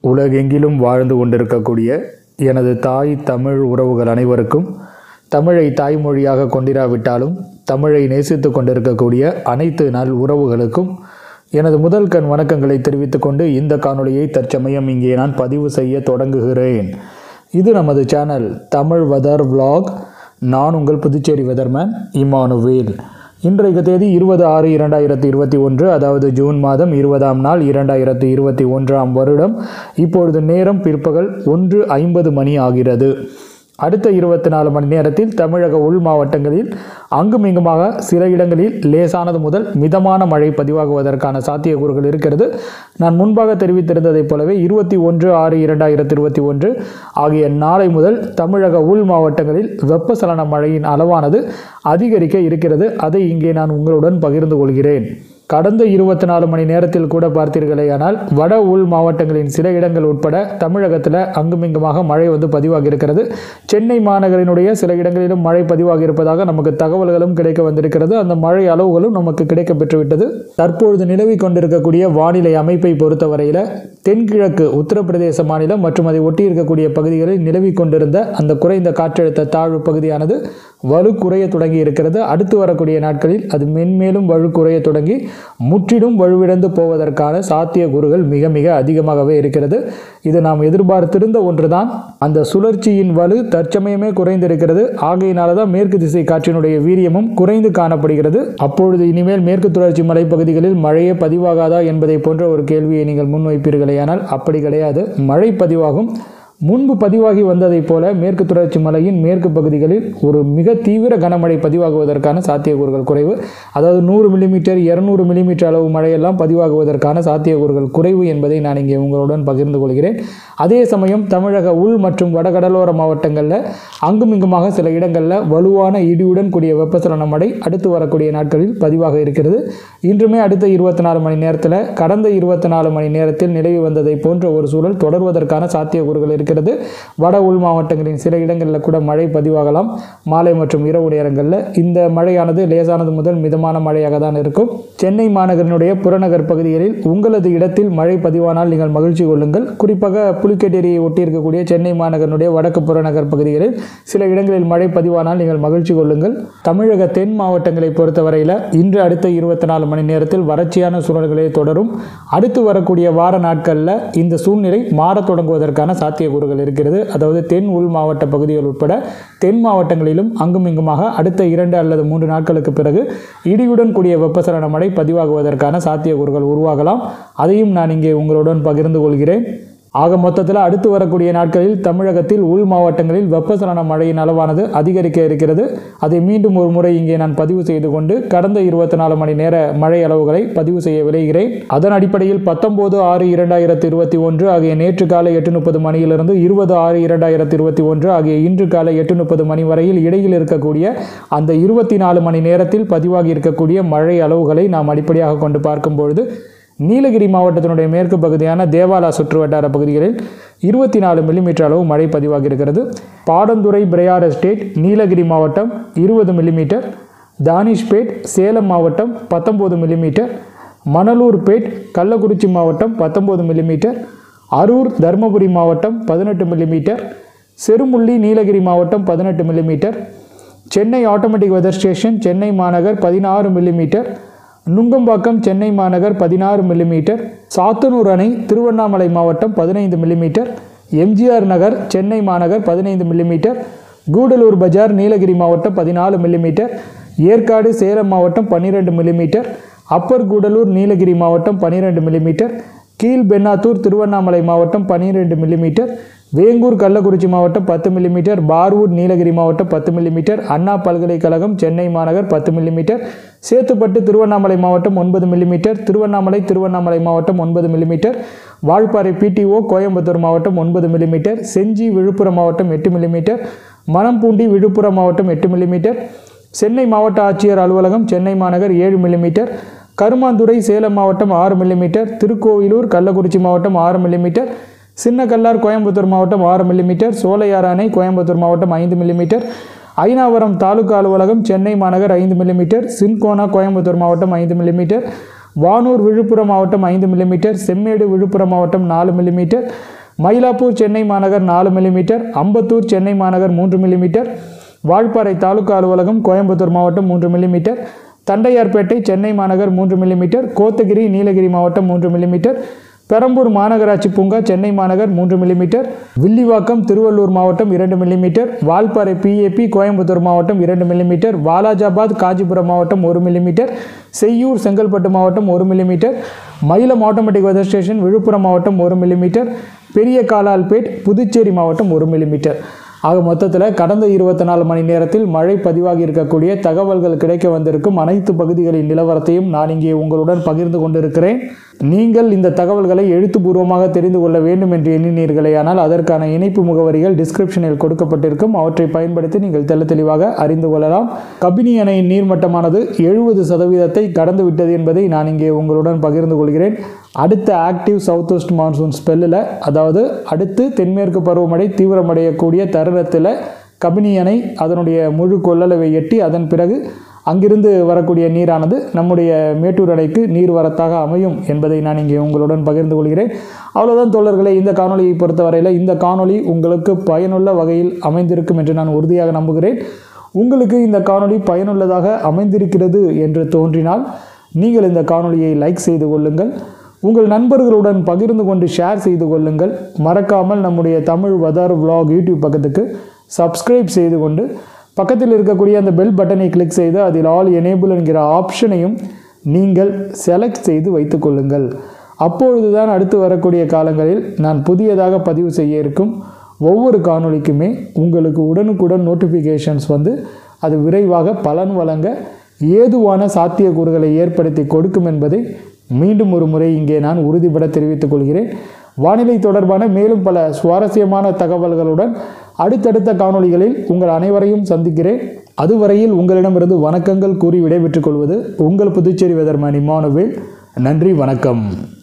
உலகெங்கிலும் வாழ்ந்து கொண்டிருக்கக்கூடிய எனது தாய் தமிழ் உறவுகள் அனைவருக்கும் தமிழை தாய்மொழியாக கொண்டிராவிட்டாலும் தமிழை நேசித்து கொண்டிருக்கக்கூடிய அனைத்து நல் உறவுகளுக்கும் எனது முதல் கண் வணக்கங்களை தெரிவித்துக் கொண்டு இந்த காணொளியை தற்சமயம் இங்கே நான் பதிவு செய்ய தொடங்குகிறேன் இது நமது சேனல் தமிழ் வெதர் vlog நான் உங்கள் புதுச்சேரி வெதர்மேன் இமானுவேல் இன்றைக்கு தேதி இருபது ஆறு இரண்டாயிரத்தி இருபத்தி ஒன்று அதாவது ஜூன் மாதம் இருபதாம் நாள் இரண்டாயிரத்தி இருபத்தி ஒன்றாம் வருடம் இப்பொழுது நேரம் பிற்பகல் ஒன்று ஐம்பது மணி ஆகிறது அடுத்த இருபத்தி நாலு மணி நேரத்தில் தமிழக உள் மாவட்டங்களில் அங்கும் இங்குமாக சில இடங்களில் லேசானது முதல் மிதமான மழை பதிவாகுவதற்கான சாத்தியக்கூறுகள் இருக்கிறது நான் முன்பாக தெரிவித்திருந்ததைப் போலவே இருபத்தி ஒன்று ஆறு இரண்டாயிரத்தி இருபத்தி ஒன்று ஆகிய நாளை முதல் தமிழக உள் மாவட்டங்களில் வெப்பசலன மழையின் அளவானது அதிகரிக்க இருக்கிறது அதை இங்கே நான் உங்களுடன் பகிர்ந்து கொள்கிறேன் கடந்த இருபத்தி நாலு மணி நேரத்தில் கூட பார்த்தீர்களேயானால் வட உள் மாவட்டங்களின் சில இடங்கள் உட்பட தமிழகத்தில் அங்குமிங்குமாக மழை வந்து பதிவாகி இருக்கிறது சென்னை மாநகரினுடைய சில இடங்களிலும் மழை பதிவாகி இருப்பதாக நமக்கு தகவல்களும் கிடைக்க வந்திருக்கிறது அந்த மழை அளவுகளும் நமக்கு கிடைக்க பெற்றுவிட்டது தற்பொழுது நிலவி கொண்டிருக்கக்கூடிய வானிலை அமைப்பை பொறுத்தவரையில் தென்கிழக்கு உத்தரப்பிரதேச மாநிலம் மற்றும் அதை ஒட்டி இருக்கக்கூடிய பகுதிகளில் நிலவி கொண்டிருந்த அந்த குறைந்த காற்றழுத்த தாழ்வு பகுதியானது வலு குறைய தொடங்கி இருக்கிறது அடுத்து வரக்கூடிய நாட்களில் அது மென்மேலும் வலு குறைய தொடங்கி முற்றிலும் வலுவிழந்து போவதற்கான சாத்தியக்கூறுகள் மிக மிக அதிகமாகவே இருக்கிறது இது நாம் எதிர்பார்த்திருந்த ஒன்றுதான் அந்த சுழற்சியின் வலு தற்சமயமே குறைந்திருக்கிறது ஆகையினால தான் மேற்கு திசை காற்றினுடைய வீரியமும் குறைந்து காணப்படுகிறது அப்பொழுது இனிமேல் மேற்கு தொடர்ச்சி மலைப்பகுதிகளில் மழையே பதிவாகாதா என்பதை போன்ற ஒரு கேள்வியை நீங்கள் முன்வைப்பீர்களேயானால் அப்படி கிடையாது மழை பதிவாகும் முன்பு பதிவாகி வந்ததைப் போல மேற்கு தொடர்ச்சி மலையின் மேற்கு பகுதிகளில் ஒரு மிக தீவிர கனமழை பதிவாகுவதற்கான சாத்தியக்கூறுகள் குறைவு அதாவது நூறு மில்லிமீட்டர் இருநூறு மில்லிமீட்டர் அளவு மழையெல்லாம் பதிவாகுவதற்கான சாத்தியக்கூறுகள் குறைவு என்பதை நான் இங்கே உங்களுடன் பகிர்ந்து கொள்கிறேன் அதே சமயம் தமிழக உள் மற்றும் வடகடலோர மாவட்டங்களில் அங்கும் இங்குமாக சில இடங்களில் வலுவான இடியுடன் கூடிய வெப்பசலன மழை அடுத்து வரக்கூடிய நாட்களில் பதிவாக இருக்கிறது இன்றுமே அடுத்த இருபத்தி நாலு மணி நேரத்தில் கடந்த இருபத்தி நாலு மணி நேரத்தில் நிலவி வந்ததை போன்ற ஒரு சூழல் தொடர்வதற்கான சாத்தியக்கூறுகள் இருக்கிறது வட உள் மாவட்டங்களின் சில இடங்களில் கூட மழை பதிவாகலாம் மாலை மற்றும் இரவு நேரங்களில் இந்த மழையானது லேசானது முதல் மிதமான மழையாக தான் இருக்கும் சென்னை மாநகரினுடைய புறநகர் பகுதிகளில் உங்களது இடத்தில் மழை பதிவானால் நீங்கள் மகிழ்ச்சி கொள்ளுங்கள் குறிப்பாக புலிக்கேட்டேரியை ஒட்டி இருக்கக்கூடிய சென்னை மாநகரினுடைய வடக்கு புறநகர் பகுதிகளில் சில இடங்களில் மழை பதிவானால் நீங்கள் மகிழ்ச்சி கொள்ளுங்கள் தமிழக தென் மாவட்டங்களை பொறுத்தவரையில் இன்று அடுத்த இருபத்தி நாலு மணி நேரத்தில் வறட்சியான சூழல்களே தொடரும் அடுத்து வரக்கூடிய வார நாட்களில் இந்த சூழ்நிலை மாறத் தொடங்குவதற்கான சாத்தியக்கூறுகள் இருக்கிறது அதாவது தென் உள் மாவட்ட பகுதிகள் உட்பட தென் மாவட்டங்களிலும் அங்கும் இங்குமாக அடுத்த இரண்டு அல்லது மூன்று நாட்களுக்கு பிறகு இடியுடன் கூடிய வெப்பசலன மழை பதிவாகுவதற்கான சாத்தியக்கூறுகள் உருவாகலாம் அதையும் நான் இங்கே உங்களுடன் பகிர்ந்து கொள்கிறேன் ஆக மொத்தத்தில் அடுத்து வரக்கூடிய நாட்களில் தமிழகத்தில் உள் மாவட்டங்களில் வெப்பசலன மழையின் அளவானது அதிகரிக்க இருக்கிறது அதை மீண்டும் ஒரு முறை இங்கே நான் பதிவு செய்து கொண்டு கடந்த இருபத்தி நாலு மணி நேர மழை அளவுகளை பதிவு செய்ய விளைகிறேன் அதன் அடிப்படையில் பத்தொன்பது ஆறு இரண்டாயிரத்தி இருபத்தி ஒன்று ஆகிய நேற்று காலை எட்டு முப்பது மணியிலிருந்து இருபது ஆறு இரண்டாயிரத்தி இருபத்தி ஒன்று ஆகிய இன்று காலை எட்டு முப்பது மணி வரையில் இடையில் இருக்கக்கூடிய அந்த இருபத்தி நாலு மணி நேரத்தில் பதிவாகி இருக்கக்கூடிய மழை அளவுகளை நாம் அடிப்படையாக கொண்டு பார்க்கும் பொழுது நீலகிரி மாவட்டத்தினுடைய மேற்கு பகுதியான தேவாலா சுற்று வட்டார பகுதிகளில் இருபத்தி நாலு மில்லிமீட்டர் அளவு மழை பதிவாகி இருக்கிறது பாடந்துறை பிரயார் எஸ்டேட் நீலகிரி மாவட்டம் இருபது மில்லிமீட்டர் தானிஷ்பேட் சேலம் மாவட்டம் பத்தொம்போது மில்லிமீட்டர் மணலூர்பேட் கள்ளக்குறிச்சி மாவட்டம் பத்தொம்போது மில்லிமீட்டர் அரூர் தருமபுரி மாவட்டம் பதினெட்டு மில்லிமீட்டர் செருமுள்ளி நீலகிரி மாவட்டம் பதினெட்டு millimetre Chennai automatic weather station Chennai மாநகர் பதினாறு மில்லிமீட்டர் நுங்கம்பாக்கம் சென்னை மாநகர் பதினாறு மில்லிமீட்டர் சாத்தனூர் அணை திருவண்ணாமலை மாவட்டம் பதினைந்து மில்லிமீட்டர் எம்ஜிஆர் நகர் சென்னை மாநகர் பதினைந்து மில்லிமீட்டர் கூடலூர் பஜார் நீலகிரி மாவட்டம் பதினாலு மில்லிமீட்டர் ஏற்காடு சேலம் மாவட்டம் பன்னிரெண்டு மில்லிமீட்டர் அப்பர் கூடலூர் நீலகிரி மாவட்டம் பன்னிரெண்டு மில்லிமீட்டர் கீழ் பெண்ணாத்தூர் திருவண்ணாமலை மாவட்டம் பன்னிரெண்டு மில்லிமீட்டர் வேங்கூர் கள்ளக்குறிச்சி மாவட்டம் பத்து மில்லிமீட்டர் பார்வூட் நீலகிரி மாவட்டம் பத்து மில்லிமீட்டர் அண்ணா பல்கலைக்கழகம் சென்னை மாநகர் பத்து மில்லிமீட்டர் சேத்துப்பட்டு திருவண்ணாமலை மாவட்டம் ஒன்பது மில்லிமீட்டர் திருவண்ணாமலை திருவண்ணாமலை மாவட்டம் ஒன்பது மில்லிமீட்டர் வால்பாறை பிடிஓ கோயம்புத்தூர் மாவட்டம் ஒன்பது மில்லிமீட்டர் செஞ்சி விழுப்புரம் மாவட்டம் எட்டு மில்லிமீட்டர் மணம்பூண்டி விழுப்புரம் மாவட்டம் எட்டு மில்லிமீட்டர் சென்னை மாவட்ட ஆட்சியர் அலுவலகம் சென்னை மாநகர் ஏழு மில்லிமீட்டர் கருமாந்துறை சேலம் மாவட்டம் ஆறு மில்லிமீட்டர் திருக்கோவிலூர் கள்ளக்குறிச்சி மாவட்டம் ஆறு மில்லிமீட்டர் சின்னக்கல்லார் கோயம்புத்தூர் மாவட்டம் ஆறு மில்லிமீட்டர் சோலையார் அணை கோயம்புத்தூர் மாவட்டம் ஐந்து மில்லிமீட்டர் ஐநாவரம் தாலுகா அலுவலகம் சென்னை மாநகர் ஐந்து மில்லிமீட்டர் சின்கோனா கோயம்புத்தூர் மாவட்டம் ஐந்து மில்லிமீட்டர் வானூர் விழுப்புரம் மாவட்டம் ஐந்து மில்லிமீட்டர் செம்மேடு விழுப்புரம் மாவட்டம் நாலு மில்லிமீட்டர் மயிலாப்பூர் சென்னை மாநகர் நாலு மில்லிமீட்டர் அம்பத்தூர் சென்னை மாநகர் மூன்று மில்லிமீட்டர் வால்பாறை தாலுகா அலுவலகம் கோயம்புத்தூர் மாவட்டம் மூன்று மில்லிமீட்டர் தண்டையார்பேட்டை சென்னை மாநகர் மூன்று மில்லிமீட்டர் கோத்தகிரி நீலகிரி மாவட்டம் மூன்று மில்லிமீட்டர் பெரம்பூர் மாநகராட்சி பூங்கா சென்னை மாநகர் மூன்று மில்லிமீட்டர் வில்லிவாக்கம் திருவள்ளூர் மாவட்டம் இரண்டு மில்லிமீட்டர் வால்பாறை பிஏபி கோயம்புத்தூர் மாவட்டம் இரண்டு மில்லிமீட்டர் வாலாஜாபாத் காஞ்சிபுரம் மாவட்டம் ஒரு மில்லிமீட்டர் செய்யூர் செங்கல்பட்டு மாவட்டம் ஒரு millimetre Mailam automatic weather station Viluppuram மாவட்டம் ஒரு மில்லிமீட்டர் பெரிய காலால்பேட் புதுச்சேரி மாவட்டம் ஒரு மில்லிமீட்டர் ஆக மொத்தத்தில் கடந்த இருபத்தி நாலு மணி நேரத்தில் மழை பதிவாகி இருக்கக்கூடிய தகவல்கள் கிடைக்க வந்திருக்கும் அனைத்து பகுதிகளின் நிலவரத்தையும் நான் இங்கே உங்களுடன் பகிர்ந்து கொண்டிருக்கிறேன் நீங்கள் இந்த தகவல்களை எழுத்துப்பூர்வமாக தெரிந்து கொள்ள வேண்டும் என்று எண்ணினீர்களே ஆனால் அதற்கான இணைப்பு முகவரிகள் டிஸ்கிரிப்ஷனில் கொடுக்கப்பட்டிருக்கும் அவற்றை பயன்படுத்தி நீங்கள் தெள்ள தெளிவாக அறிந்து கொள்ளலாம் கபினி அணையின் நீர்மட்டமானது எழுபது சதவீதத்தை கடந்து விட்டது என்பதை நான் இங்கே உங்களுடன் பகிர்ந்து கொள்கிறேன் அடுத்த ஆக்டிவ் சவுத் வெஸ்ட் மான்சூன் ஸ்பெல்லில் அதாவது அடுத்து தென்மேற்கு பருவமழை தீவிரமடையக்கூடிய தருணத்தில் கபினி அணை அதனுடைய முழு கொள்ளளவை எட்டி அதன் பிறகு அங்கிருந்து வரக்கூடிய நீரானது நம்முடைய மேட்டூர் அணைக்கு நீர் வரத்தாக அமையும் என்பதை நான் இங்கே உங்களுடன் பகிர்ந்து கொள்கிறேன் அவ்வளோதான் தோழர்களே இந்த காணொலியை பொறுத்தவரையில் இந்த காணொளி உங்களுக்கு பயனுள்ள வகையில் அமைந்திருக்கும் என்று நான் உறுதியாக நம்புகிறேன் உங்களுக்கு இந்த காணொளி பயனுள்ளதாக அமைந்திருக்கிறது என்று தோன்றினால் நீங்கள் இந்த காணொளியை லைக் செய்து கொள்ளுங்கள் உங்கள் நண்பர்களுடன் பகிர்ந்து கொண்டு ஷேர் செய்து கொள்ளுங்கள் மறக்காமல் நம்முடைய தமிழ் வதார் vlog யூடியூப் பக்கத்துக்கு சப்ஸ்கிரைப் செய்து கொண்டு பக்கத்தில் இருக்கக்கூடிய அந்த பெல் பட்டனை கிளிக் செய்து அதில் ஆல் எனேபிள் என்கிற ஆப்ஷனையும் நீங்கள் செலக்ட் செய்து வைத்துக்கொள்ளுங்கள் அப்பொழுதுதான் அடுத்து வரக்கூடிய காலங்களில் நான் புதியதாக பதிவு செய்ய இருக்கும் ஒவ்வொரு காணொளிக்குமே உங்களுக்கு உடனுக்குடன் நோட்டிஃபிகேஷன்ஸ் வந்து அது விரைவாக பலன் வழங்க ஏதுவான சாத்தியக்கூறுகளை ஏற்படுத்தி கொடுக்கும் என்பதை மீண்டும் ஒரு முறை இங்கே நான் உறுதிபட தெரிவித்துக் கொள்கிறேன் வானிலை தொடர்பான மேலும் பல சுவாரஸ்யமான தகவல்களுடன் அடுத்தடுத்த காணொளிகளில் உங்கள் அனைவரையும் சந்திக்கிறேன் அதுவரையில் உங்களிடமிருந்து வணக்கங்கள் கூறி விடைபெற்றுக் கொள்வது உங்கள் புதுச்சேரி வெதர்மேன் இமானுவேல் நன்றி வணக்கம்